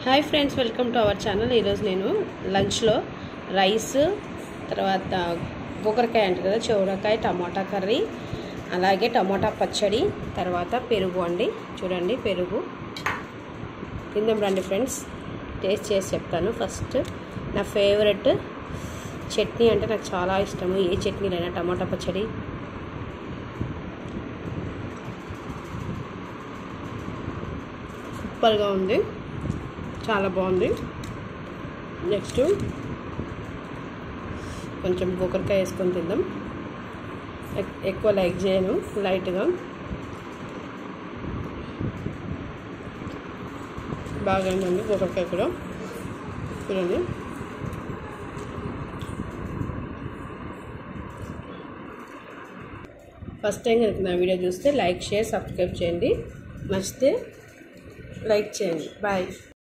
hi friends welcome to our channel ఈరోజు నేను లంచ్లో రైస్ తర్వాత గోకరకాయ అంటే కదా చౌరకాయ టమాటా కర్రీ అలాగే టమాటా పచ్చడి తర్వాత పెరుగు అండి చూడండి పెరుగు తిందాం రండి ఫ్రెండ్స్ టేస్ట్ చేసి చెప్తాను ఫస్ట్ నా ఫేవరెట్ చట్నీ అంటే నాకు చాలా ఇష్టము ఏ చట్నీలైనా టమాటా పచ్చడి సూపర్గా ఉంది చాలా బాగుంది నెక్స్ట్ కొంచెం గోకరకాయ వేసుకొని తిందాం ఎక్- ఎక్కువ లైక్ చేయను లైట్గా బాగా ఉంది గోకరకాయ కూడా చూడండి ఫస్ట్ టైం కనుక నా వీడియో చూస్తే లైక్ షేర్ సబ్స్క్రైబ్ చేయండి నచ్చితే లైక్ చేయండి బాయ్